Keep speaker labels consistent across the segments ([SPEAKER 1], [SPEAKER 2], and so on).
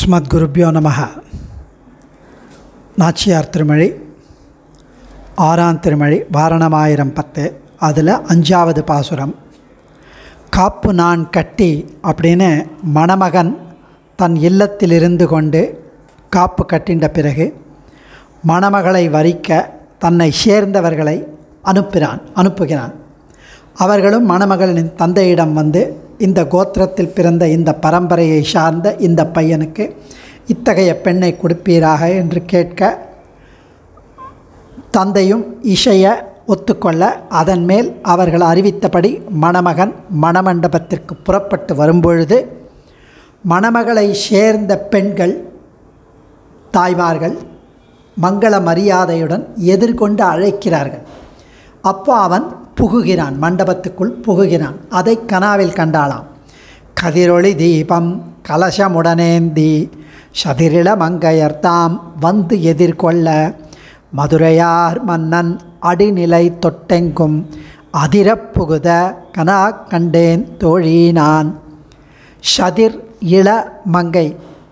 [SPEAKER 1] அஸ்மத் குருப்பியோ நமக நாச்சியார் திருமொழி ஆறாம் திருமொழி வாரணமாயிரம் பத்து அதில் அஞ்சாவது பாசுரம் காப்பு நான் கட்டி அப்படின்னு மணமகன் தன் இல்லத்தில் இருந்து கொண்டு காப்பு கட்டின்ற பிறகு மணமகளை வரிக்க தன்னை சேர்ந்தவர்களை அனுப்பினான் அனுப்புகிறான் அவர்களும் மணமகளின் தந்தையிடம் வந்து இந்த கோத்திரத்தில் பிறந்த இந்த பரம்பரையை சார்ந்த இந்த பையனுக்கு இத்தகைய பெண்ணை கொடுப்பீராக என்று கேட்க தந்தையும் இசைய ஒத்துக்கொள்ள அதன் மேல் அவர்கள் அறிவித்தபடி மணமகன் மணமண்டபத்திற்கு புறப்பட்டு வரும்பொழுது மணமகளை சேர்ந்த பெண்கள் தாய்மார்கள் மங்கள மரியாதையுடன் எதிர்கொண்டு அழைக்கிறார்கள் அப்போ அவன் புகுகிறான் மண்டபத்துக்குள் புகுகிறான் அதை கனாவில் கண்டாளாம் கதிரொளி தீபம் கலசமுடனேந்தி சதிரிள மங்கையர்தாம் வந்து எதிர்கொள்ள மதுரையார் மன்னன் அடிநிலை தொட்டெங்கும் அதிரப் புகுத கனா கண்டேன் தோழி நான் சதிர் இள மங்கை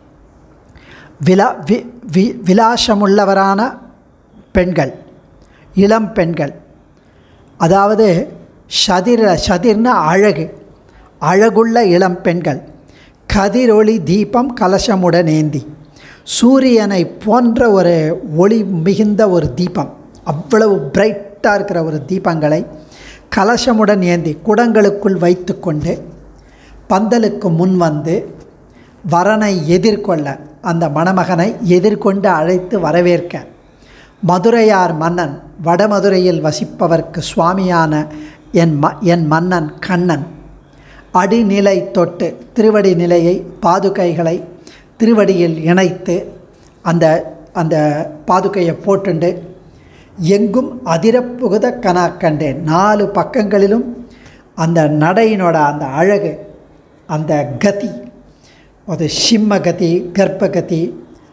[SPEAKER 1] விலா வி வி விலாசமுள்ளவரான பெண்கள் இளம் பெண்கள் அதாவது சதிர சதிர்னு அழகு அழகுள்ள இளம் பெண்கள் கதிரொளி தீபம் கலசமுடன் ஏந்தி சூரியனை போன்ற ஒரு ஒளி மிகுந்த ஒரு தீபம் அவ்வளவு பிரைட்டாக இருக்கிற ஒரு தீபங்களை கலசமுடன் ஏந்தி குடங்களுக்குள் வைத்து கொண்டு பந்தலுக்கு முன் வந்து வரனை எதிர்கொள்ள அந்த மணமகனை எதிர்கொண்டு அழைத்து வரவேற்க மதுரையார் மன்னன் வடமதுரையில் வசிப்பவர்க்கு சுவாமியான என் ம என் மன்னன் கண்ணன் அடிநிலை தொட்டு திருவடி நிலையை பாதுகைகளை திருவடியில் இணைத்து அந்த அந்த பாதுகையை போட்டுண்டு எங்கும் அதிரப்புகுத கனா கண்டேன் நாலு பக்கங்களிலும் அந்த நடையினோட அந்த அழகு அந்த கதி அது சிம்மகதி கர்ப்பகதி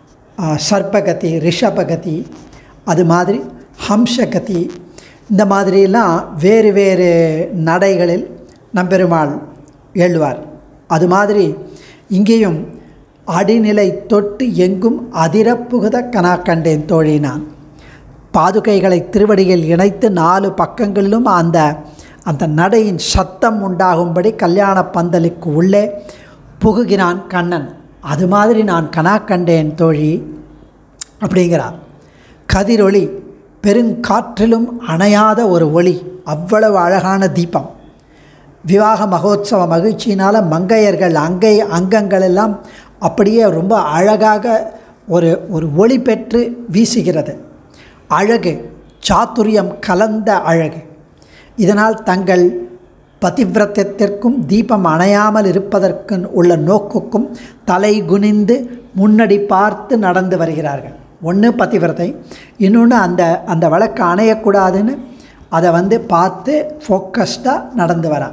[SPEAKER 1] சர்ப்பகதி ரிஷபகதி அது மாதிரி ஹம்சகதி இந்த மாதிரிலாம் வேறு வேறு நடைகளில் நம்பெருமாள் எழுவார் அது மாதிரி இங்கேயும் அடிநிலை தொட்டு எங்கும் அதிரப்புகுத கனா கண்டேன் தோழி நான் பாதுகைகளை திருவடியில் இணைத்து நாலு பக்கங்களிலும் அந்த அந்த நடையின் சத்தம் உண்டாகும்படி கல்யாண பந்தலுக்கு உள்ளே புகுகிறான் கண்ணன் அது மாதிரி நான் கனா கண்டேன் தோழி அப்படிங்கிறார் கதிரொளி பெருங்காற்றிலும் அணையாத ஒரு ஒளி அவ்வளவு அழகான தீபம் விவாக மகோத்சவ மகிழ்ச்சியினால் மங்கையர்கள் அங்கை அங்கங்கள் எல்லாம் அப்படியே ரொம்ப அழகாக ஒரு ஒரு ஒளி பெற்று வீசுகிறது அழகு சாத்துரியம் கலந்த அழகு இதனால் தங்கள் பதிவிரத்திற்கும் தீபம் அணையாமல் இருப்பதற்கு உள்ள நோக்குக்கும் தலை குனிந்து முன்னடி பார்த்து நடந்து வருகிறார்கள் ஒன்று பதிவிரதை இன்னொன்று அந்த அந்த விளக்கு அணையக்கூடாதுன்னு அதை வந்து பார்த்து ஃபோக்கஸ்டாக நடந்து வரா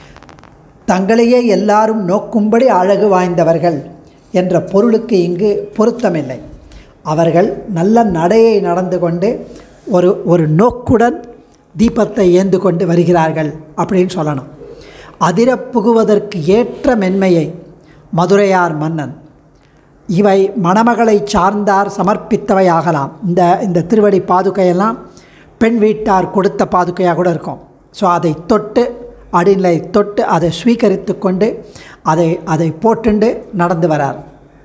[SPEAKER 1] தங்களையே எல்லாரும் நோக்கும்படி அழகு வாய்ந்தவர்கள் என்ற பொருளுக்கு இங்கு பொருத்தமில்லை அவர்கள் நல்ல நடையை நடந்து கொண்டு ஒரு ஒரு நோக்குடன் தீபத்தை ஏந்து கொண்டு வருகிறார்கள் அப்படின்னு சொல்லணும் அதிர புகுவதற்கு ஏற்ற மென்மையை மதுரையார் மன்னன் இவை மணமகளை சார்ந்தார் சமர்ப்பித்தவை ஆகலாம் இந்த இந்த திருவடி பாதுகையெல்லாம் பெண் வீட்டார் கொடுத்த பாதுகையாக கூட இருக்கும் ஸோ அதை தொட்டு அடிநிலை தொட்டு அதை ஸ்வீகரித்து கொண்டு அதை அதை போட்டுண்டு நடந்து வரார்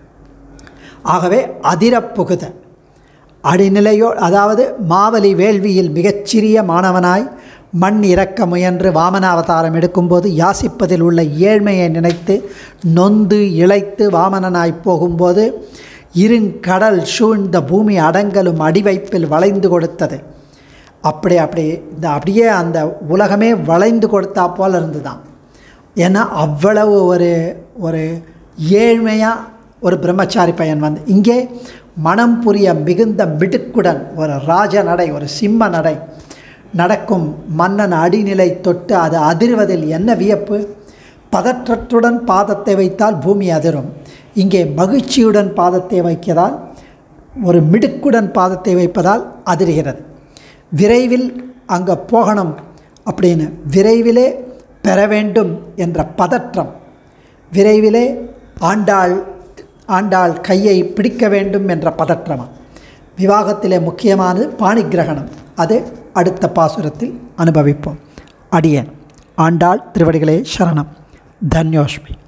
[SPEAKER 1] ஆகவே அதிர புகுத அடிநிலையோ அதாவது மாவலி வேள்வியில் மிகச்சிறிய மாணவனாய் மண் இறக்க முயன்று வாமன அவதாரம் எடுக்கும்போது யாசிப்பதில் உள்ள ஏழ்மையை நினைத்து நொந்து இழைத்து வாமனனாய் போகும்போது இருங்கடல் சூழ்ந்த பூமி அடங்கலும் அடிவைப்பில் வளைந்து கொடுத்தது அப்படி அப்படி இந்த அப்படியே அந்த உலகமே வளைந்து கொடுத்தா போல் இருந்துதான் ஏன்னா அவ்வளவு ஒரு ஒரு ஏழ்மையாக ஒரு பிரம்மச்சாரி பையன் வந்து இங்கே மனம் புரிய மிகுந்த மிடுக்குடன் ஒரு ராஜ நடை ஒரு சிம்ம நடை நடக்கும் மன்னன் அடிநிலை தொட்டு அது அதிர்வதில் என்ன வியப்பு பதற்றத்துடன் பாதத்தை வைத்தால் பூமி அதிரும் இங்கே மகிழ்ச்சியுடன் பாதத்தை வைக்கதால் ஒரு மிடுக்குடன் பாதத்தை வைப்பதால் அதிர்கிறது விரைவில் அங்கே போகணும் அப்படின்னு விரைவிலே பெற வேண்டும் என்ற பதற்றம் விரைவிலே ஆண்டாள் ஆண்டாள் கையை பிடிக்க வேண்டும் என்ற பதற்றமா விவாகத்திலே முக்கியமானது பாணிகிரகணம் அது அடுத்த பாசுரத்தில் அனுபவிப்போம் அடியேன் ஆண்டாள் திருவடிகளே சரணம் தன்யோஷ்மி